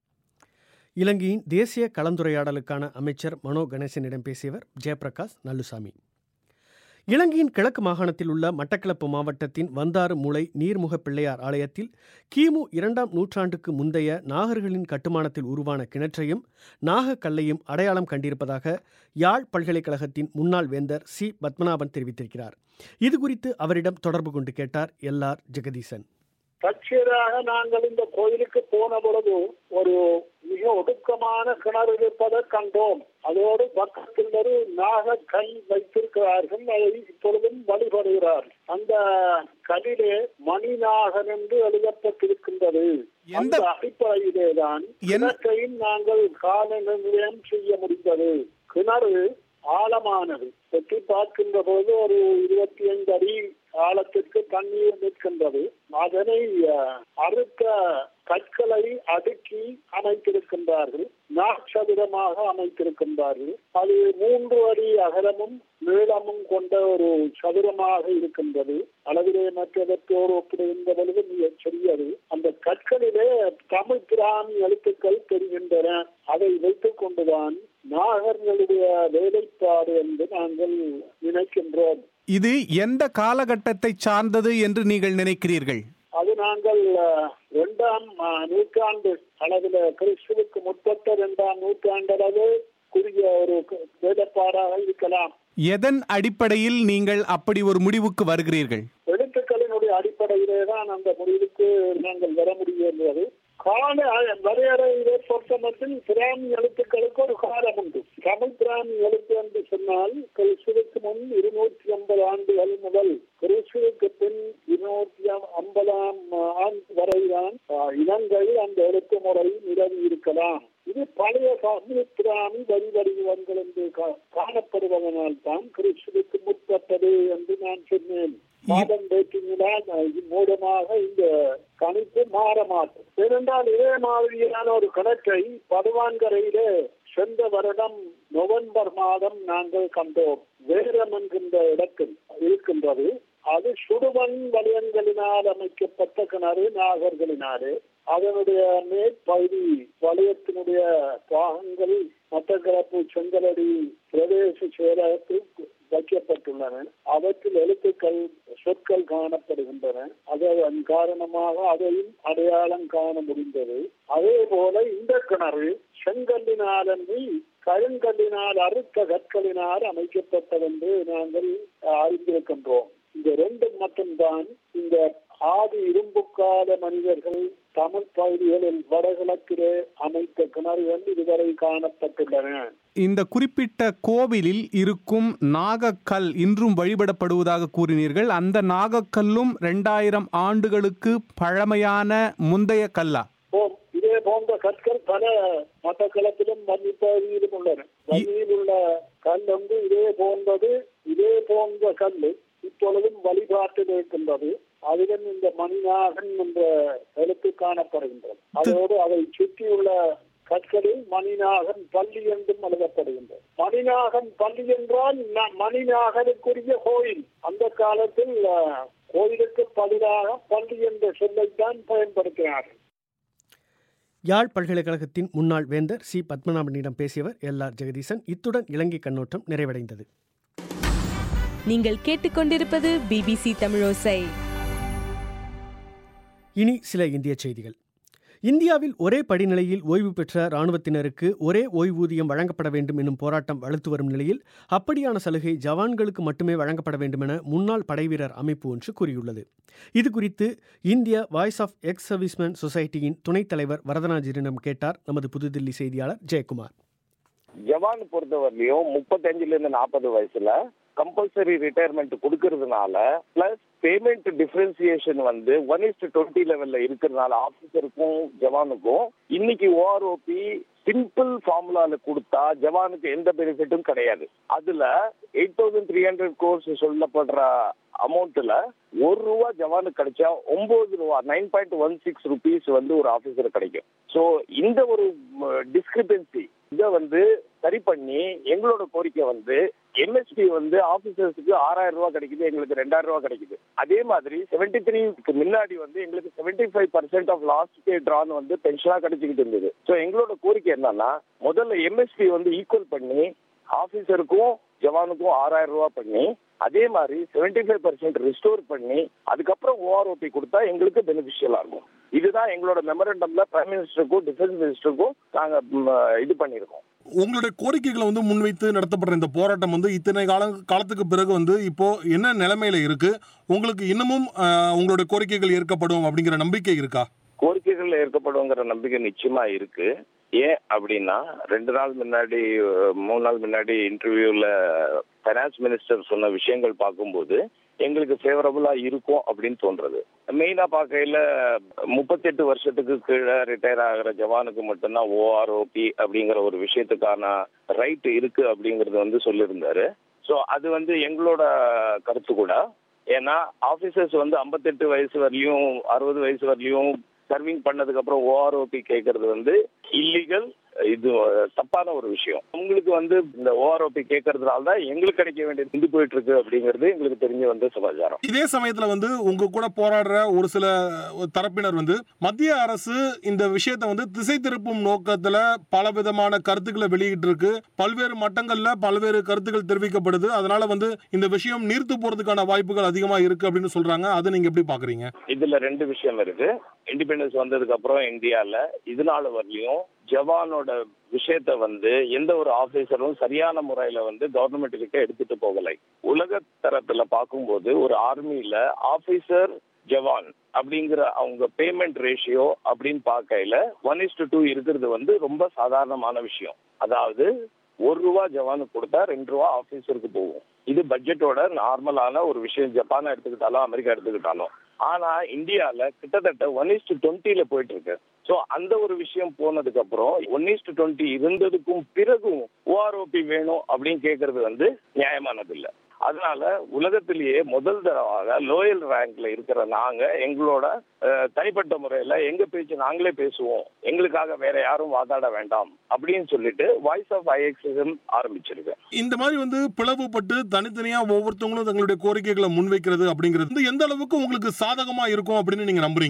A: இலங்கையின் தேசிய கலந்துரையாடலுக்கான அமைச்சர் மனோ கணேசனிடம் பேசியவர் ஜெயபிரகாஷ் நல்லுசாமி இலங்கையின் கிழக்கு மாகாணத்தில் உள்ள மட்டக்களப்பு மாவட்டத்தின் வந்தாறு மூளை நீர்முக பிள்ளையார் ஆலயத்தில் கிமு இரண்டாம் நூற்றாண்டுக்கு முந்தைய நாகர்களின் கட்டுமானத்தில் உருவான கிணற்றையும் நாகக்கல்லையும் அடையாளம் கண்டிருப்பதாக யாழ் பல்கலைக்கழகத்தின் முன்னாள் வேந்தர் சி பத்மநாபன் தெரிவித்திருக்கிறார் இது குறித்து அவரிடம் தொடர்பு கொண்டு கேட்டார் எல் ஆர் ஜெகதீசன்
J: தற்செயலாக நாங்கள் இந்த கோயிலுக்கு போன பொழுது ஒரு மிக ஒடுக்கமான கிணறு இருப்பதை கண்டோம் அதோடு பக்கத்தில் ஒரு நாகக்கல் வைத்திருக்கிறார்கள் அதை இப்பொழுதும் வழிபடுகிறார் அந்த கல்லிலே மணிநாகன் என்று எழுதப்பட்டிருக்கின்றது அந்த அடிப்படையிலே தான் கிணற்றையும் நாங்கள் கால நிர்ணயம் செய்ய முடிந்தது கிணறு ஆழமானது வெட்டி பார்க்கின்ற போது ஒரு இருபத்தி ஐந்து அடி ஆழத்திற்கு தண்ணீர் நிற்கின்றது அதனை அஹ், அறுத்த கற்களை அடுக்கி அமைத்திருக்கின்றார்கள் நாட்சதுரமாக அமைத்திருக்கின்றார்கள் அது மூன்று அடி அகலமும் நீளமும் கொண்ட ஒரு சதுரமாக இருக்கின்றது அளவிலே மற்றவற்றோடு ஒப்பிடுகின்ற பொழுது மிகச் சிறியது அந்த கற்களிலே தமிழ் பிராமி எழுத்துக்கள் தெரிகின்றன அதை வைத்துக் கொண்டுதான் நாகர்களுடைய வேலைப்பாடு என்று நாங்கள் நினைக்கின்றோம்
F: இது எந்த காலகட்டத்தை சார்ந்தது என்று நீங்கள் நினைக்கிறீர்கள்
J: அது நாங்கள் அஹ், இரண்டாம் அஹ், நூற்றாண்டு அளவில் கிறிஸ்துவுக்கு முற்பட்ட இரண்டாம் நூற்றாண்டளவு குறுகிய ஒரு க- வேலைப்பாடாக இருக்கலாம்
F: எதன் அடிப்படையில் நீங்கள் அப்படி ஒரு முடிவுக்கு வருகிறீர்கள்
J: எழுத்துக்களினுடைய அடிப்படையிலே தான் அந்த முடிவுக்கு நாங்கள் வர முடிகிறது கால வரையறையிலே பொறுத்தமட்டில் பிராமி எழுத்துக்களுக்கு ஒரு காலம் உண்டு தமிழ் பிராமி எழுத்து என்று சொன்னால் கிறிஸ்துவுக்கு முன் இருநூற்றி ஐம்பது ஆண்டுகள் முதல் கிறிஸ்துவுக்கு பின் இருநூற்றி ஐம்பதாம் ஆண்டு வரைதான் ஆஹ், இனங்களில் அந்த எழுத்து முறை நிலவி இருக்கலாம் இது பழைய தமிழ் பிராமி வரி வடிவங்கள் என்று கா- காணப்படுவதனால் தான் கிறிஸ்துவுக்கு முற்பட்டது என்று நான் சொன்னேன் மாதம் டேட்டிங்கினால் மூலமாக இந்த கணிப்பு மாற மாட்டோம் ஏனென்றால் இதே மாதிரியான ஒரு கணக்கை படுவான்கரையிலே சென்ற வருடம் நவம்பர் மாதம் நாங்கள் கண்டோம் வேரம் என்கின்ற இடத்தில் இருக்கின்றது அது சுடுமண் வலயங்களினால் அமைக்கப்பட்ட கிணறு நாகர்களினாலே அதனுடைய மேற்பகுதி வலயத்தினுடைய பாகங்கள் மட்டக்களப்பு செங்கலடி பிரதேச செயலகத்தில் வைக்கப்பட்டுள்ளன அவற்றில் எழுத்துக்கள் காரணமாக அதையும் அடையாளம் காண முடிந்தது அதே போல இந்த கிணறு செங்கல்லினால் அன்றி கருங்கல்லினால் அறுத்த கற்களினால் அமைக்கப்பட்டதென்று நாங்கள் அறிந்திருக்கின்றோம் இந்த ரெண்டும் மட்டும்தான் இந்த ஆதி இரும்புக்கால மனிதர்கள் தமிழ் பகுதிகளில் வடகிழக்கிலே அமைத்த கிணறுகள் இதுவரை காணப்பட்டுள்ளன
F: இந்த குறிப்பிட்ட கோவிலில் இருக்கும் நாகக்கல் இன்றும் வழிபடப்படுவதாக கூறினீர்கள் அந்த நாகக்கல்லும் ரெண்டாயிரம் ஆண்டுகளுக்கு பழமையான முந்தைய கல்லா
J: ஓம் இதே போன்ற கற்கள் பல மட்டக்களத்திலும் மன்னிப்பகுதியிலும் உள்ளன வன்னியில் உள்ள கல் வந்து இதே போன்றது இதே போன்ற கல் இப்பொழுதும் வழிபாட்டில் இருக்கின்றது அதிலும் இந்த மணிநாகன் என்ற எழுத்து காணப்படுகின்றது அதோடு அதை சுற்றியுள்ள கற்களில் மணிநாகன் பள்ளி என்றும் எழுதப்படுகின்றது மணிநாகன் பள்ளி என்றால் ந- மணிநாகனுக்குரிய கோயில் அந்த காலத்தில் அஹ், கோயிலுக்கு பதிலாக பள்ளி என்ற சொல்லைத்தான் பயன்படுத்தினார்கள்
A: யாழ் பல்கலைக்கழகத்தின் முன்னாள் வேந்தர் சி பத்மநாபனிடம் பேசியவர் எல் ஆர் ஜெகதீசன் இத்துடன் இலங்கை கண்ணோட்டம் நிறைவடைந்தது
K: நீங்கள் கேட்டுக்கொண்டிருப்பது பிபிசி தமிழோசை
A: இனி சில இந்திய செய்திகள் இந்தியாவில் ஒரே படிநிலையில் ஓய்வு பெற்ற இராணுவத்தினருக்கு ஒரே ஓய்வூதியம் வழங்கப்பட வேண்டும் என்னும் போராட்டம் வலுத்து வரும் நிலையில் அப்படியான சலுகை ஜவான்களுக்கு மட்டுமே வழங்கப்பட வேண்டும் என முன்னாள் படைவீரர் அமைப்பு ஒன்று கூறியுள்ளது இது குறித்து இந்திய வாய்ஸ் ஆஃப் எக்ஸ் சர்வீஸ்மேன் சொசைட்டியின் துணைத் தலைவர் வரதராஜனிடம் கேட்டார் நமது புதுதில்லி செய்தியாளர் ஜெயக்குமார்
L: ஜவான் பொறுத்தவரையிலையும் முப்பத்தஞ்சுல இருந்து நாற்பது வயசுல கம்பல்சரி ரிட்டையர்மெண்ட் கொடுக்கறதுனால பிளஸ் பேமெண்ட் டிஃபரன்சியேஷன் வந்து ஒன் இஸ்ட் டுவெண்ட்டி லெவல்ல இருக்கிறதுனால ஆபீசருக்கும் ஜவானுக்கும் இன்னைக்கு ஓஆர்ஓபி சிம்பிள் ஃபார்முலால கொடுத்தா ஜவானுக்கு எந்த பெனிஃபிட்டும் கிடையாது அதுல eight thousand three hundred crores சொல்லப்படுற அமௌண்ட்ல ஒரு ரூபா ஜவானுக்கு கிடைச்சா ஒன்பது ரூபா nine point one six rupees வந்து ஒரு ஆபீசர் கிடைக்கும் ஸோ இந்த ஒரு டிஸ்கிரிபன்சி இதை வந்து சரி பண்ணி எங்களோட கோரிக்கை வந்து எம்எஸ்பி வந்து ஆபீசர்ஸுக்கு ஆறாயிரம் ரூபாய் கிடைக்குது எங்களுக்கு ரெண்டாயிரம் ரூபாய் கிடைக்குது அதே மாதிரி செவன்டி த்ரீக்கு முன்னாடி வந்து எங்களுக்கு seventy five percent of last pay drawn வந்து பென்ஷனா கிடைச்சிக்கிட்டு இருந்தது ஸோ எங்களோட கோரிக்கை என்னன்னா முதல்ல எம்எஸ்பி வந்து ஈக்குவல் பண்ணி ஆபீசருக்கும் ஜவானுக்கும் ஆறாயிரம் ரூபாய் பண்ணி அதே மாதிரி செவன்டி ஃபைவ் பர்சன்ட் ரிஸ்டோர் பண்ணி அதுக்கப்புறம் ஓஆர்ஓபி கொடுத்தா எங்களுக்கு பெனிஃபிஷியலா இருக்கும் இதுதான் எங்களோட மெமரண்டம்ல பிரைம் மினிஸ்டருக்கும் டிஃபென்ஸ் மினிஸ்டருக்கும் நாங்க ம், இது பண்ணியிருக்கோம்
M: உங்களுடைய கோரிக்கைகளை வந்து முன்வைத்து நடத்தப்படுற இந்த போராட்டம் வந்து இத்தனை கால காலத்துக்கு பிறகு வந்து இப்போ என்ன நிலைமையில இருக்கு உங்களுக்கு இன்னமும் அஹ், உங்களுடைய கோரிக்கைகள் ஏற்கப்படும் அப்படிங்கிற நம்பிக்கை இருக்கா
L: கோரிக்கைகள் ஏற்கப்படுங்கிற நம்பிக்கை நிச்சயமா இருக்கு ஏன் அப்படின்னா ரெண்டு நாள் முன்னாடி அஹ், மூணு நாள் முன்னாடி இன்டர்வியூல ஃபைனான்ஸ் மினிஸ்டர் சொன்ன விஷயங்கள் பார்க்கும்போது எங்களுக்கு ஃபேவரபுளா இருக்கும் அப்படின்னு தோன்றது மெயினா பார்க்கையில முப்பத்தெட்டு வருஷத்துக்கு கீழே ரிட்டையர் ஆகிற ஜவானுக்கு மட்டும்தான் ஓஆர்ஓபி அப்படிங்கிற ஒரு விஷயத்துக்கான ரைட் இருக்கு அப்படிங்கறது வந்து சொல்லியிருந்தாரு ஸோ அது வந்து எங்களோட கருத்து கூட ஏன்னா ஆபீசர்ஸ் வந்து ஐம்பத்தெட்டு வயசு வரலையும் அறுபது வயசு வரலையும் சர்விங் பண்ணதுக்கு அப்புறம் ஓஆர்ஓபி கேட்கறது வந்து இல்லீகல் இது தப்பான ஒரு விஷயம் உங்களுக்கு வந்து இந்த ஓஆர்ஓபி கேட்கறதுனால தான் எங்களுக்கு கிடைக்க வேண்டியது நின்று போயிட்டு இருக்கு அப்படிங்கிறது எங்களுக்கு தெரிஞ்ச வந்து சமாச்சாரம்
M: இதே சமயத்துல வந்து உங்க கூட போராடுற ஒரு சில தரப்பினர் வந்து மத்திய அரசு இந்த விஷயத்தை வந்து திசை திருப்பும் நோக்கத்துல பல விதமான கருத்துக்களை வெளியிட்டு இருக்கு பல்வேறு மட்டங்கள்ல பல்வேறு கருத்துக்கள் தெரிவிக்கப்படுது அதனால வந்து இந்த விஷயம் நீர்த்து போறதுக்கான வாய்ப்புகள் அதிகமா இருக்கு அப்படின்னு சொல்றாங்க அதை நீங்க எப்படி பாக்குறீங்க
L: இதுல ரெண்டு விஷயம் இருக்கு இண்டிபெண்டன்ஸ் வந்ததுக்கு அப்புறம் இந்தியால இதனால வரலையும் ஜவானோட விஷயத்த வந்து எந்த ஒரு ஆபீசரும் சரியான முறையில வந்து கவர்மெண்ட் கிட்ட எடுத்துட்டு போகலை உலக தரத்துல பார்க்கும்போது ஒரு ஆர்மியில ஆபீசர் ஜவான் அப்படிங்கிற அவங்க பேமெண்ட் ரேஷியோ அப்படின்னு பார்க்கையில ஒன் இஸ் டூ இருக்கிறது வந்து ரொம்ப சாதாரணமான விஷயம் அதாவது ஒரு ரூபா ஜவானுக்கு கொடுத்தா ரெண்டு ரூபா ஆபீசருக்கு போகும் இது பட்ஜெட்டோட நார்மலான ஒரு விஷயம் ஜப்பானை எடுத்துக்கிட்டாலும் அமெரிக்கா எடுத்துக்கிட்டாலும் ஆனா இந்தியால கிட்டத்தட்ட ஒன் இஸ்டு டுவெண்ட்டில போயிட்டு இருக்கு சோ அந்த ஒரு விஷயம் போனதுக்கு அப்புறம் ஒன் இஸ்டு டுவெண்ட்டி இருந்ததுக்கும் பிறகும் ஓஆர்ஓபி வேணும் அப்படின்னு கேக்குறது வந்து நியாயமானது இல்ல அதனால உலகத்திலேயே முதல் தடவாக லோயல் ரேங்க்ல இருக்கிற நாங்க எங்களோட அஹ், தனிப்பட்ட முறையில எங்க பேச்சு நாங்களே பேசுவோம் எங்களுக்காக வேற யாரும் வாதாட வேண்டாம் அப்படின்னு சொல்லிட்டு வாய்ஸ் ஆஃப் ஐஎக்ஸிசம் ஆரம்பிச்சிருக்கேன்
M: இந்த மாதிரி வந்து பிளவுபட்டு தனித்தனியா ஒவ்வொருத்தவங்களும் தங்களுடைய கோரிக்கைகளை முன்வைக்கிறது அப்படிங்கிறது வந்து எந்த அளவுக்கு உங்களுக்கு சாதகமா இருக்கும் அப்படின்னு நீங்க நம்புறீங்க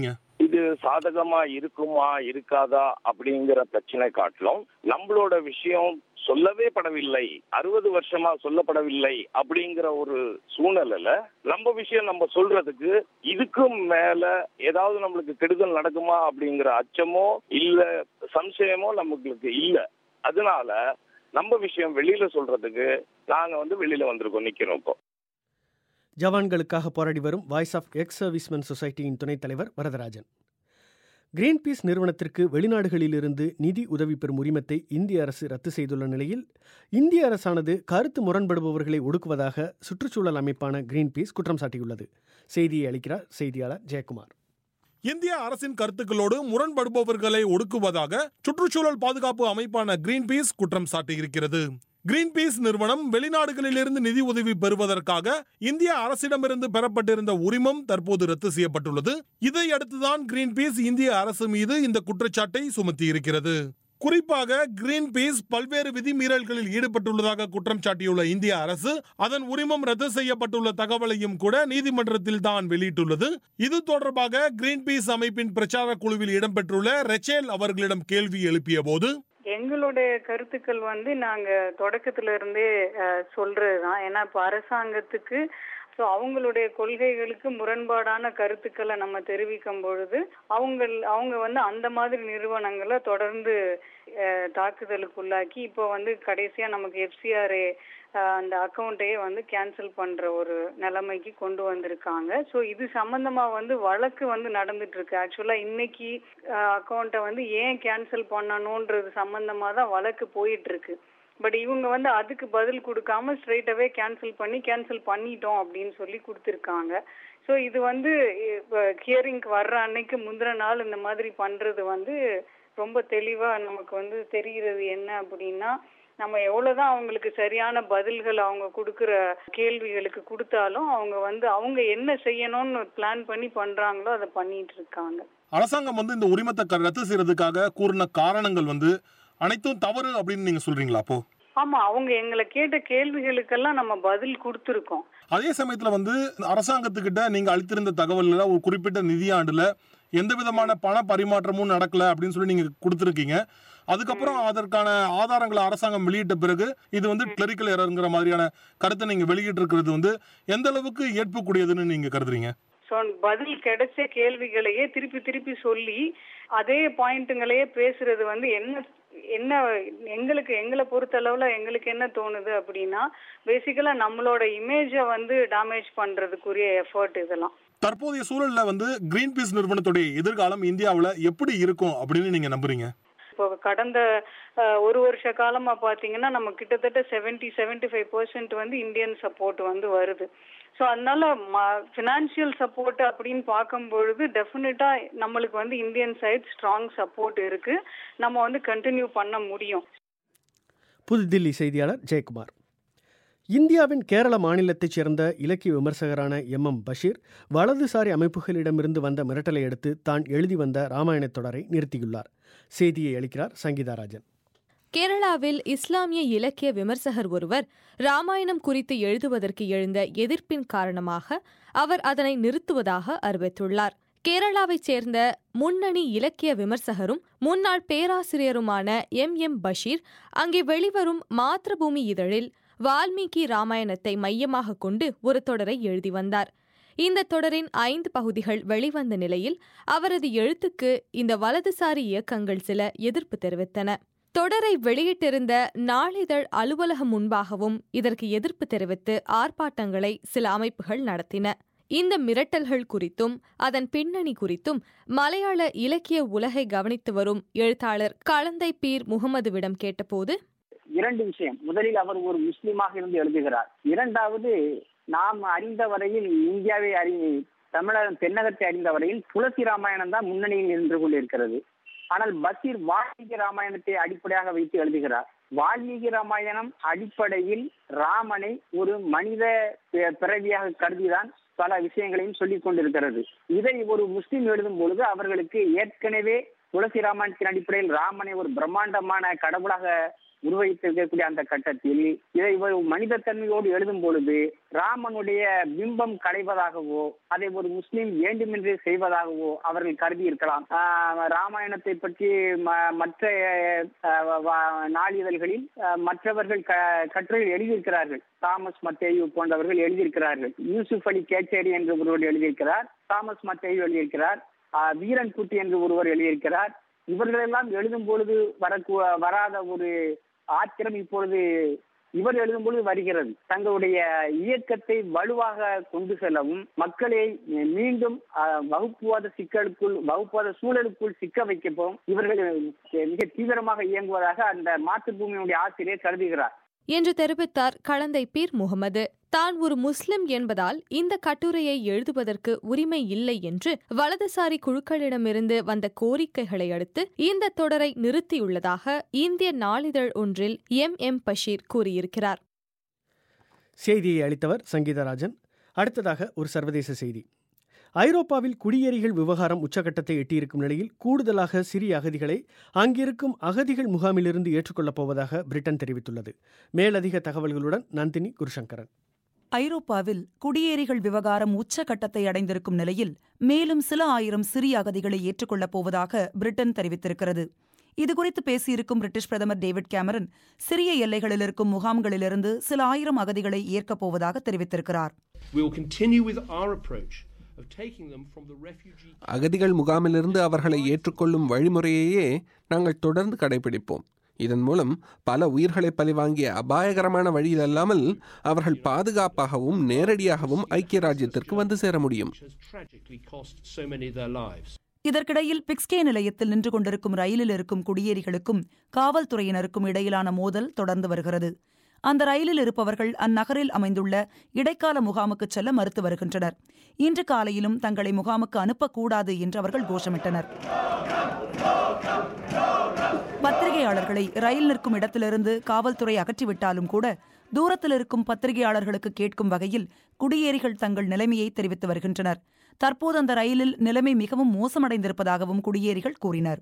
L: இது சாதகமா இருக்குமா இருக்காதா அப்படிங்கிற பிரச்சனை காட்டிலும் நம்மளோட விஷயம் சொல்லவே படவில்லை அறுபது வருஷமா சொல்லப்படவில்லை அப்படிங்கிற ஒரு சூழ்நிலையில நம்ம விஷயம் நம்ம சொல்றதுக்கு இதுக்கும் மேல ஏதாவது நம்மளுக்கு கெடுதல் நடக்குமா அப்படிங்கிற அச்சமோ இல்ல சம்சயமோ நம்மளுக்கு இல்ல அதனால நம்ம விஷயம் வெளியில சொல்றதுக்கு நாங்க வந்து வெளியில வந்திருக்கோம் நிக்கிறோம் இப்போ
A: ஜவான்களுக்காக போராடி வரும் வாய்ஸ் ஆஃப் எக்ஸ் சர்வீஸ்மென் சொசைட்டியின் துணைத் தலைவர் வரதராஜன் கிரீன்பீஸ் நிறுவனத்திற்கு வெளிநாடுகளிலிருந்து நிதி உதவி பெறும் உரிமத்தை இந்திய அரசு ரத்து செய்துள்ள நிலையில் இந்திய அரசானது கருத்து முரண்படுபவர்களை ஒடுக்குவதாக சுற்றுச்சூழல் அமைப்பான கிரீன்பீஸ் குற்றம் சாட்டியுள்ளது செய்தியை அளிக்கிறார் செய்தியாளர் ஜெயக்குமார்
M: இந்திய அரசின் கருத்துக்களோடு முரண்படுபவர்களை ஒடுக்குவதாக சுற்றுச்சூழல் பாதுகாப்பு அமைப்பான கிரீன்பீஸ் குற்றம் சாட்டியிருக்கிறது கிரீன்பீஸ் நிறுவனம் வெளிநாடுகளிலிருந்து நிதி உதவி பெறுவதற்காக இந்திய அரசிடமிருந்து பெறப்பட்டிருந்த உரிமம் தற்போது ரத்து செய்யப்பட்டுள்ளது இதையடுத்துதான் கிரீன்பீஸ் இந்திய அரசு மீது இந்த குற்றச்சாட்டை சுமத்தியிருக்கிறது குறிப்பாக கிரீன் பீஸ் பல்வேறு விதிமீறல்களில் ஈடுபட்டுள்ளதாக குற்றம் சாட்டியுள்ள இந்திய அரசு அதன் உரிமம் ரத்து செய்யப்பட்டுள்ள தகவலையும் கூட நீதிமன்றத்தில் தான் வெளியிட்டுள்ளது இது தொடர்பாக கிரீன் பீஸ் அமைப்பின் பிரச்சார குழுவில் இடம்பெற்றுள்ள ரெச்சேல் அவர்களிடம் கேள்வி எழுப்பிய போது
N: எங்களுடைய கருத்துக்கள் வந்து நாங்க தொடக்கத்துல இருந்தே அஹ், சொல்றதுதான் ஏன்னா இப்ப அரசாங்கத்துக்கு ஸோ அவங்களுடைய கொள்கைகளுக்கு முரண்பாடான கருத்துக்களை நம்ம தெரிவிக்கும் பொழுது அவங்க அவங்க வந்து அந்த மாதிரி நிறுவனங்களை தொடர்ந்து அஹ், தாக்குதலுக்குள்ளாக்கி இப்போ வந்து கடைசியா நமக்கு எஃப்சிஆர்ஏ அந்த அக்கௌண்ட்டையே வந்து கேன்சல் பண்ற ஒரு நிலைமைக்கு கொண்டு வந்திருக்காங்க ஸோ இது சம்பந்தமா வந்து வழக்கு வந்து நடந்துட்டு இருக்கு ஆக்சுவலா இன்னைக்கு அக்கௌண்ட்டை வந்து ஏன் கேன்சல் பண்ணணும்ன்றது சம்பந்தமா தான் வழக்கு போயிட்டு இருக்கு பட் இவங்க வந்து அதுக்கு பதில் கொடுக்காம ஸ்ட்ரெயிட்டாவே கேன்சல் பண்ணி கேன்சல் பண்ணிட்டோம் அப்படின்னு சொல்லி கொடுத்துருக்காங்க ஸோ இது வந்து ஹியரிங்க்கு வர்ற அன்னைக்கு முந்தின நாள் இந்த மாதிரி பண்றது வந்து ரொம்ப தெளிவா நமக்கு வந்து தெரிகிறது என்ன அப்படின்னா நம்ம எவ்வளவுதான் அவங்களுக்கு சரியான பதில்கள் அவங்க கொடுக்கிற கேள்விகளுக்கு கொடுத்தாலும் அவங்க வந்து அவங்க என்ன செய்யணும்னு பிளான் பண்ணி பண்றாங்களோ அதை பண்ணிட்டு இருக்காங்க
M: அரசாங்கம் வந்து இந்த உரிமத்தை க- ரத்து செய்யறதுக்காக கூறின காரணங்கள் வந்து அனைத்தும் தவறு அப்படின்னு நீங்க சொல்றீங்களா அப்போ
N: ஆமா அவங்க எங்களை கேட்ட கேள்விகளுக்கெல்லாம் நம்ம பதில் கொடுத்துருக்கோம்
M: அதே சமயத்துல வந்து அரசாங்கத்துக்கிட்ட நீங்க அளித்திருந்த தகவல்ல ஒரு குறிப்பிட்ட நிதியாண்டுல எந்த விதமான பண பரிமாற்றமும் நடக்கல அப்படின்னு சொல்லி நீங்க கொடுத்துருக்கீங்க அதுக்கப்புறம் அதற்கான ஆதாரங்களை அரசாங்கம் வெளியிட்ட பிறகு இது வந்து கிளரிக்கல் எரருங்கிற மாதிரியான கருத்தை நீங்க வெளியிட்டு இருக்கிறது வந்து எந்த அளவுக்கு ஏற்புக்கூடியதுன்னு நீங்க கருதுறீங்க
N: ஸோ பதில் கிடைச்ச கேள்விகளையே திருப்பி திருப்பி சொல்லி அதே பாயிண்ட்டுங்களையே பேசுறது வந்து என்ன என்ன எங்களுக்கு எங்களை பொறுத்தளவுல எங்களுக்கு என்ன தோணுது அப்படின்னா பேசிக்கலா நம்மளோட இமேஜை வந்து டேமேஜ் பண்றதுக்குரிய எஃபர்ட் இதெல்லாம்
M: தற்போதைய சூழல்ல வந்து கிரீன் பீஸ் நிறுவனத்துடைய எதிர்காலம் இந்தியாவுல எப்படி இருக்கும் அப்படின்னு நீங்க நம்புறீங்க
N: இப்போ கடந்த அஹ், ஒரு வருஷ காலமா பாத்தீங்கன்னா நம்ம கிட்டத்தட்ட செவன்டி செவன்டி ஃபைவ் பர்சன்ட் வந்து இந்தியன் சப்போர்ட் வந்து வருது ஸோ அதனால ஃபினான்ஷியல் சப்போர்ட் அப்படின்னு பார்க்கும் பொழுது டெஃபினட்டா நம்மளுக்கு வந்து இந்தியன் சைட் ஸ்ட்ராங் சப்போர்ட் இருக்கு நம்ம வந்து கண்டினியூ பண்ண முடியும்
A: புதுதில்லி செய்தியாளர் ஜெயக்குமார் இந்தியாவின் கேரள மாநிலத்தைச் சேர்ந்த இலக்கிய விமர்சகரான எம் எம் பஷீர் வலதுசாரி அமைப்புகளிடமிருந்து வந்த மிரட்டலை அடுத்து தான் எழுதி வந்த ராமாயணத் தொடரை நிறுத்தியுள்ளார் செய்தியை அளிக்கிறார் சங்கீதாராஜன்
K: கேரளாவில் இஸ்லாமிய இலக்கிய விமர்சகர் ஒருவர் ராமாயணம் குறித்து எழுதுவதற்கு எழுந்த எதிர்ப்பின் காரணமாக அவர் அதனை நிறுத்துவதாக அறிவித்துள்ளார் கேரளாவைச் சேர்ந்த முன்னணி இலக்கிய விமர்சகரும் முன்னாள் பேராசிரியருமான எம் எம் பஷீர் அங்கே வெளிவரும் மாத்ருபூமி இதழில் வால்மீகி ராமாயணத்தை மையமாக கொண்டு ஒரு தொடரை எழுதி வந்தார் இந்த தொடரின் ஐந்து பகுதிகள் வெளிவந்த நிலையில் அவரது எழுத்துக்கு இந்த வலதுசாரி இயக்கங்கள் சில எதிர்ப்பு தெரிவித்தன தொடரை வெளியிட்டிருந்த நாளிதழ் அலுவலகம் முன்பாகவும் இதற்கு எதிர்ப்பு தெரிவித்து ஆர்ப்பாட்டங்களை சில அமைப்புகள் நடத்தின இந்த மிரட்டல்கள் குறித்தும் அதன் பின்னணி குறித்தும் மலையாள இலக்கிய உலகை கவனித்து வரும் எழுத்தாளர் கலந்தை பீர் முகமதுவிடம் கேட்டபோது
D: இரண்டு விஷயம் முதலில் அவர் ஒரு முஸ்லீமாக இருந்து எழுதுகிறார் இரண்டாவது நாம் அறிந்த வரையில் இந்தியாவை அறி தமிழகம் தென்னகத்தை அறிந்த வரையில் துளசி ராமாயணம் தான் முன்னணியில் நின்று கொண்டிருக்கிறது ஆனால் பஷீர் வால்மீகி ராமாயணத்தை அடிப்படையாக வைத்து எழுதுகிறார் வால்மீகி ராமாயணம் அடிப்படையில் ராமனை ஒரு மனித பி- பிறவியாக கருதிதான் பல விஷயங்களையும் சொல்லிக் கொண்டிருக்கிறது இதை ஒரு முஸ்லீம் எழுதும் பொழுது அவர்களுக்கு ஏற்கனவே துளசி ராமாயணத்தின் அடிப்படையில் ராமனை ஒரு பிரம்மாண்டமான கடவுளாக உருவகித்திருக்கக்கூடிய அந்த கட்டத்தில் இதை ஒரு மனித தன்மையோடு எழுதும் பொழுது ராமனுடைய பிம்பம் களைவதாகவோ அதை ஒரு முஸ்லிம் வேண்டுமென்றே செய்வதாகவோ அவர்கள் கருதி இருக்கலாம் ஆஹ் ராமாயணத்தை பற்றி ம- மற்ற ஆஹ், வ- நாளிதழ்களில் ஆஹ், மற்றவர்கள் க- கட்டுரைகள் எழுதியிருக்கிறார்கள் தாமஸ் மத்தேயு போன்றவர்கள் எழுதியிருக்கிறார்கள் யூசுப் அலி கேச்சேரி என்று ஒருவர் எழுதியிருக்கிறார் தாமஸ் மத்தேயு எழுதியிருக்கிறார் ஆஹ், வீரன் குட்டி என்று ஒருவர் எழுதியிருக்கிறார் இவர்களெல்லாம் எழுதும் பொழுது வரக்கூ வராத ஒரு ஆத்திரம் இப்பொழுது இவர் எழுதும் பொழுது வருகிறது தங்களுடைய இயக்கத்தை வலுவாக கொண்டு செல்லவும் மக்களை மீண்டும் அஹ், வகுப்புவாத சிக்கலுக்குள் வகுப்புவாத சூழலுக்குள் சிக்க வைக்கவும் இவர்கள் மிக தீவிரமாக இயங்குவதாக அந்த மாற்றுப்பூமியினுடைய ஆசிரியர் கருதுகிறார்
K: என்று தெரிவித்தார் கலந்தை பீர் முகமது தான் ஒரு முஸ்லிம் என்பதால் இந்த கட்டுரையை எழுதுவதற்கு உரிமை இல்லை என்று வலதுசாரி குழுக்களிடமிருந்து வந்த கோரிக்கைகளை அடுத்து இந்த தொடரை நிறுத்தியுள்ளதாக இந்திய நாளிதழ் ஒன்றில் எம் எம் பஷீர் கூறியிருக்கிறார்
A: செய்தியை அளித்தவர் சங்கீதராஜன் அடுத்ததாக ஒரு சர்வதேச செய்தி ஐரோப்பாவில் குடியேறிகள் விவகாரம் உச்சகட்டத்தை எட்டியிருக்கும் நிலையில் கூடுதலாக சிறிய அகதிகளை அங்கிருக்கும் அகதிகள் முகாமிலிருந்து ஏற்றுக்கொள்ளப் போவதாக பிரிட்டன் தெரிவித்துள்ளது மேலதிக தகவல்களுடன் நந்தினி குருசங்கரன்
E: ஐரோப்பாவில் குடியேறிகள் விவகாரம் உச்சகட்டத்தை அடைந்திருக்கும் நிலையில் மேலும் சில ஆயிரம் சிறிய அகதிகளை ஏற்றுக்கொள்ளப் போவதாக பிரிட்டன் தெரிவித்திருக்கிறது இதுகுறித்து பேசியிருக்கும் பிரிட்டிஷ் பிரதமர் டேவிட் கேமரன் சிறிய எல்லைகளில் இருக்கும் முகாம்களிலிருந்து சில ஆயிரம் அகதிகளை ஏற்கப் போவதாக தெரிவித்திருக்கிறார்
O: We will continue with our approach of taking them from the refugee
P: அகதிகள் முகாமிலிருந்து அவர்களை ஏற்றுக்கொள்ளும் வழிமுறையையே நாங்கள் தொடர்ந்து கடைபிடிப்போம் இதன் மூலம் பல உயிர்களை பலிவாங்கிய அபாயகரமான வழியில் அல்லாமல் அவர்கள் பாதுகாப்பாகவும் நேரடியாகவும் ஐக்கிய ராஜ்யத்திற்கு வந்து சேர முடியும்
O: has tragically cost so many their lives.
E: இதற்கிடையில் பிக்ஸ்கே நிலையத்தில் நின்று கொண்டிருக்கும் ரயிலில் இருக்கும் குடியேறிகளுக்கும் காவல்துறையினருக்கும் இடையிலான மோதல் தொடர்ந்து வருகிறது அந்த ரயிலில் இருப்பவர்கள் அந்நகரில் அமைந்துள்ள இடைக்கால முகாமுக்கு செல்ல மறுத்து வருகின்றனர் இன்று காலையிலும் தங்களை முகாமுக்கு அனுப்பக்கூடாது என்று அவர்கள் கோஷமிட்டனர் பத்திரிகையாளர்களை ரயில் நிற்கும் இடத்திலிருந்து காவல்துறை அகற்றிவிட்டாலும் கூட தூரத்தில் இருக்கும் பத்திரிகையாளர்களுக்கு கேட்கும் வகையில் குடியேறிகள் தங்கள் நிலைமையை தெரிவித்து வருகின்றனர் தற்போது அந்த ரயிலில் நிலைமை மிகவும் மோசமடைந்திருப்பதாகவும் குடியேறிகள் கூறினர்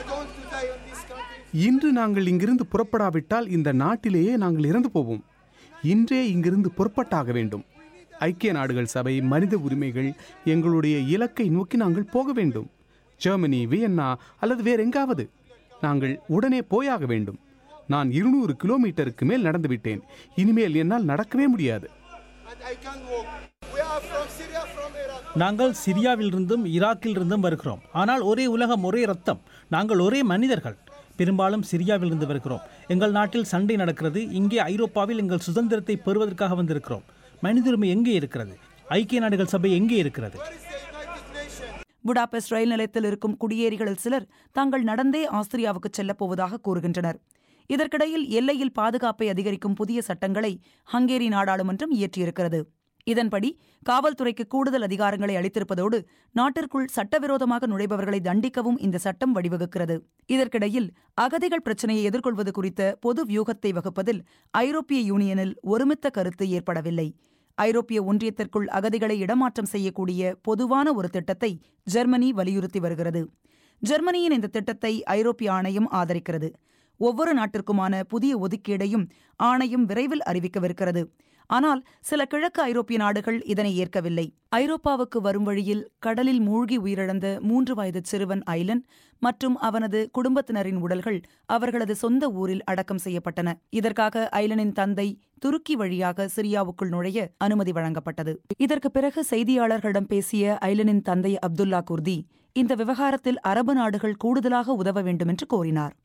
F: இன்று நாங்கள் இங்கிருந்து புறப்படாவிட்டால் இந்த நாட்டிலேயே நாங்கள் இறந்து போவோம் இன்றே இங்கிருந்து புறப்பட்டாக வேண்டும் ஐக்கிய நாடுகள் சபை மனித உரிமைகள் எங்களுடைய இலக்கை நோக்கி நாங்கள் போக வேண்டும் ஜெர்மனி வியன்னா அல்லது வேற எங்காவது நாங்கள் உடனே போயாக வேண்டும் நான் இருநூறு கிலோமீட்டருக்கு மேல் நடந்துவிட்டேன் இனிமேல் என்னால் நடக்கவே முடியாது
G: I can walk. We are from Syria, from Iraq.
I: நாங்கள் சிரியாவிலிருந்தும் ஈராக்கிலிருந்தும் வருகிறோம் ஆனால் ஒரே உலகம் ஒரே ரத்தம் நாங்கள் ஒரே மனிதர்கள் பெரும்பாலும் சிரியாவிலிருந்து வருகிறோம் எங்கள் நாட்டில் சண்டை நடக்கிறது இங்கே ஐரோப்பாவில் எங்கள் சுதந்திரத்தை பெறுவதற்காக வந்திருக்கிறோம் மனித உரிமை எங்கே இருக்கிறது ஐக்கிய நாடுகள் சபை எங்கே இருக்கிறது
E: புடாபெஸ்ட் ரயில் நிலையத்தில் இருக்கும் குடியேறிகளில் சிலர் தாங்கள் நடந்தே ஆஸ்திரியாவுக்கு செல்லப் போவதாக கூறுகின்றனர் இதற்கிடையில் எல்லையில் பாதுகாப்பை அதிகரிக்கும் புதிய சட்டங்களை ஹங்கேரி நாடாளுமன்றம் இயற்றியிருக்கிறது இதன்படி காவல்துறைக்கு கூடுதல் அதிகாரங்களை அளித்திருப்பதோடு நாட்டிற்குள் சட்டவிரோதமாக நுழைபவர்களை தண்டிக்கவும் இந்த சட்டம் வழிவகுக்கிறது இதற்கிடையில் அகதிகள் பிரச்சினையை எதிர்கொள்வது குறித்த பொது வியூகத்தை வகுப்பதில் ஐரோப்பிய யூனியனில் ஒருமித்த கருத்து ஏற்படவில்லை ஐரோப்பிய ஒன்றியத்திற்குள் அகதிகளை இடமாற்றம் செய்யக்கூடிய பொதுவான ஒரு திட்டத்தை ஜெர்மனி வலியுறுத்தி வருகிறது ஜெர்மனியின் இந்த திட்டத்தை ஐரோப்பிய ஆணையம் ஆதரிக்கிறது ஒவ்வொரு நாட்டிற்குமான புதிய ஒதுக்கீடையும் ஆணையம் விரைவில் அறிவிக்கவிருக்கிறது ஆனால் சில கிழக்கு ஐரோப்பிய நாடுகள் இதனை ஏற்கவில்லை ஐரோப்பாவுக்கு வரும் வழியில் கடலில் மூழ்கி உயிரிழந்த மூன்று வயது சிறுவன் ஐலன் மற்றும் அவனது குடும்பத்தினரின் உடல்கள் அவர்களது சொந்த ஊரில் அடக்கம் செய்யப்பட்டன இதற்காக ஐலனின் தந்தை துருக்கி வழியாக சிரியாவுக்குள் நுழைய அனுமதி வழங்கப்பட்டது இதற்கு பிறகு செய்தியாளர்களிடம் பேசிய ஐலனின் தந்தை அப்துல்லா குர்தி இந்த விவகாரத்தில் அரபு நாடுகள் கூடுதலாக உதவ வேண்டும் என்று கோரினார்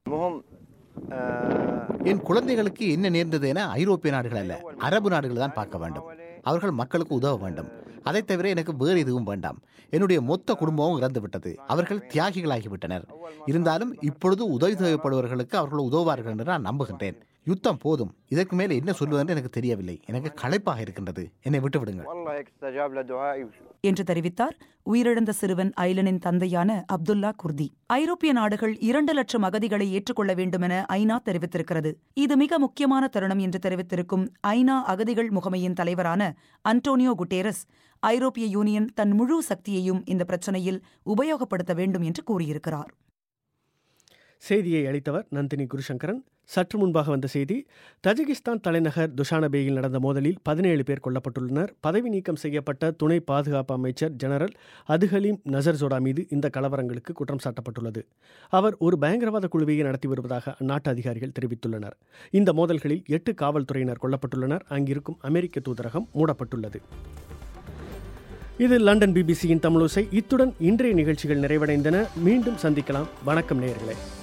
Q: என் குழந்தைகளுக்கு என்ன நேர்ந்தது என ஐரோப்பிய நாடுகள் அல்ல அரபு நாடுகள் தான் பார்க்க வேண்டும் அவர்கள் மக்களுக்கு உதவ வேண்டும் அதைத் தவிர எனக்கு வேறு எதுவும் வேண்டாம் என்னுடைய மொத்த குடும்பமும் இறந்து விட்டது அவர்கள் தியாகிகளாகிவிட்டனர் இருந்தாலும் இப்பொழுது உதவி தேவைப்படுபவர்களுக்கு அவர்கள் உதவுவார்கள் என்று நான் நம்புகின்றேன் யுத்தம் போதும் இதற்கு மேலே என்ன சொல்வதென்று எனக்கு தெரியவில்லை எனக்கு களைப்பாக இருக்கின்றது என்னை விட்டு விடுங்கள்
E: என்று தெரிவித்தார் உயிரிழந்த சிறுவன் ஐலனின் தந்தையான அப்துல்லா குர்தி ஐரோப்பிய நாடுகள் இரண்டு லட்சம் அகதிகளை ஏற்றுக்கொள்ள வேண்டும் என ஐநா தெரிவித்திருக்கிறது இது மிக முக்கியமான தருணம் என்று தெரிவித்திருக்கும் ஐநா அகதிகள் முகமையின் தலைவரான அன்டோனியோ குட்டேரஸ் ஐரோப்பிய யூனியன் தன் முழு சக்தியையும் இந்த பிரச்சனையில் உபயோகப்படுத்த வேண்டும் என்று கூறியிருக்கிறார்
A: செய்தியை அளித்தவர் நந்தினி குருசங்கரன் சற்று முன்பாக வந்த செய்தி தஜிகிஸ்தான் தலைநகர் துஷானபேயில் நடந்த மோதலில் பதினேழு பேர் கொல்லப்பட்டுள்ளனர் பதவி நீக்கம் செய்யப்பட்ட துணை பாதுகாப்பு அமைச்சர் ஜெனரல் அதுகலீம் நசர்சோடா மீது இந்த கலவரங்களுக்கு குற்றம் சாட்டப்பட்டுள்ளது அவர் ஒரு பயங்கரவாத குழுவையை நடத்தி வருவதாக அந்நாட்டு அதிகாரிகள் தெரிவித்துள்ளனர் இந்த மோதல்களில் எட்டு காவல்துறையினர் கொல்லப்பட்டுள்ளனர் அங்கிருக்கும் அமெரிக்க தூதரகம் மூடப்பட்டுள்ளது இது லண்டன் பிபிசியின் தமிழோசை இத்துடன் இன்றைய நிகழ்ச்சிகள் நிறைவடைந்தன மீண்டும் சந்திக்கலாம் வணக்கம் நேயர்களே